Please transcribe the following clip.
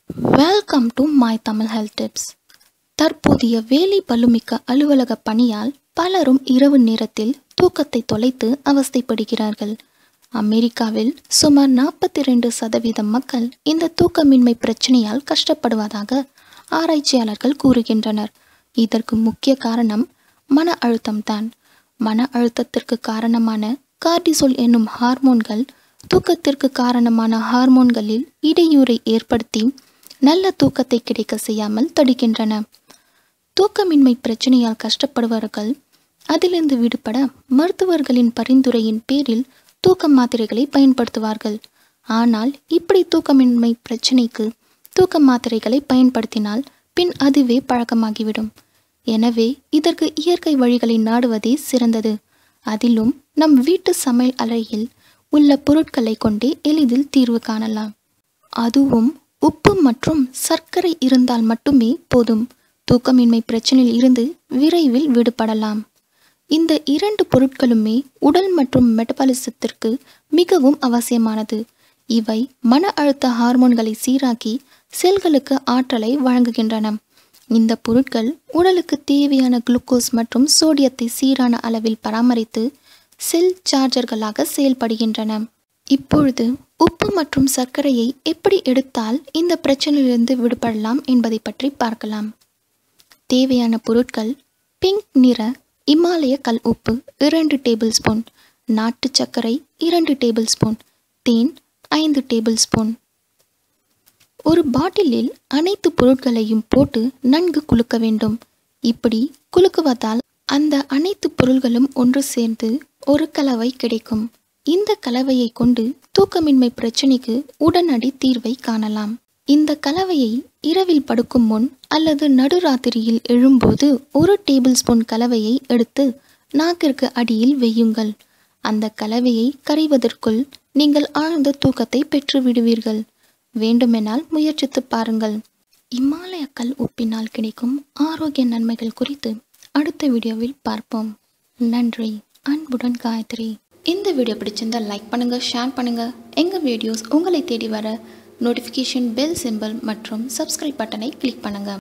welcome to my Tamil health tips தற்போதைய வேலை பளுமிக்க அலுவலக பணியால் பலரும் இரவு நேரத்தில் தூக்கத்தை தொலைத்து அவஸ்தைப்படுகிறார்கள் அமெரிக்காவில் சுமார் நாற்பத்தி ரெண்டு சதவீதம் மக்கள் இந்த தூக்கமின்மை பிரச்சனையால் கஷ்டப்படுவதாக ஆராய்ச்சியாளர்கள் கூறுகின்றனர் இதற்கு முக்கிய காரணம் மன அழுத்தம்தான் மன அழுத்தத்திற்கு காரணமான கார்டிசோல் என்னும் ஹார்மோன்கள் தூக்கத்திற்கு காரணமான ஹார்மோன்களில் இடையூறை ஏற்படுத்தி நல்ல தூக்கத்தை கிடைக்க செய்யாமல் தடுக்கின்றன தூக்கமின்மை பிரச்சனையால் கஷ்டப்படுபவர்கள் அதிலிருந்து விடுபட மருத்துவர்களின் பரிந்துரையின் பேரில் தூக்க மாத்திரைகளை பயன்படுத்துவார்கள் ஆனால் இப்படி தூக்கமின்மை பிரச்சனைக்கு தூக்க மாத்திரைகளை பயன்படுத்தினால் பின் அதுவே பழக்கமாகிவிடும் எனவே இதற்கு இயற்கை வழிகளை நாடுவதே சிறந்தது அதிலும் நம் வீட்டு சமையல் அறையில் உள்ள பொருட்களை கொண்டே எளிதில் தீர்வு காணலாம் அதுவும் உப்பு மற்றும் சர்க்கரை இருந்தால் மட்டுமே போதும் தூக்கமின்மை பிரச்சனையில் இருந்து விரைவில் விடுபடலாம் இந்த இரண்டு பொருட்களுமே உடல் மற்றும் மெட்டபாலிசத்திற்கு மிகவும் அவசியமானது இவை மன அழுத்த ஹார்மோன்களை சீராக்கி செல்களுக்கு ஆற்றலை வழங்குகின்றன இந்த பொருட்கள் உடலுக்கு தேவையான குளுக்கோஸ் மற்றும் சோடியத்தை சீரான அளவில் பராமரித்து செல் சார்ஜர்களாக செயல்படுகின்றன இப்பொழுது உப்பு மற்றும் சர்க்கரையை எப்படி எடுத்தால் இந்த பிரச்சனையிலிருந்து விடுபடலாம் என்பதை பற்றி பார்க்கலாம் தேவையான பொருட்கள் பிங்க் நிற இமாலய கல் உப்பு இரண்டு டேபிள் ஸ்பூன் நாட்டு சர்க்கரை இரண்டு டேபிள் ஸ்பூன் தேன் ஐந்து டேபிள் ஸ்பூன் ஒரு பாட்டிலில் அனைத்து பொருட்களையும் போட்டு நன்கு குலுக்க வேண்டும் இப்படி குலுக்குவதால் அந்த அனைத்து பொருள்களும் ஒன்று சேர்ந்து ஒரு கலவை கிடைக்கும் இந்த கலவையை கொண்டு தூக்கமின்மை பிரச்சனைக்கு உடனடி தீர்வை காணலாம் இந்த கலவையை இரவில் படுக்கும் முன் அல்லது நடுராத்திரியில் எழும்போது ஒரு டேபிள் ஸ்பூன் கலவையை எடுத்து நாக்கிற்கு அடியில் வையுங்கள் அந்த கலவையை கரைவதற்குள் நீங்கள் ஆழ்ந்த தூக்கத்தை பெற்று விடுவீர்கள் வேண்டுமெனால் முயற்சித்து பாருங்கள் இமாலய கல் உப்பினால் கிடைக்கும் ஆரோக்கிய நன்மைகள் குறித்து அடுத்த வீடியோவில் பார்ப்போம் நன்றி அன்புடன் காயத்ரி இந்த வீடியோ பிடிச்சிருந்தா லைக் பண்ணுங்க ஷேர் பண்ணுங்க எங்க வீடியோஸ் உங்களை தேடி வர நோட்டிஃபிகேஷன் பெல் சிம்பல் மற்றும் சப்ஸ்கிரைப் பட்டனை கிளிக் பண்ணுங்க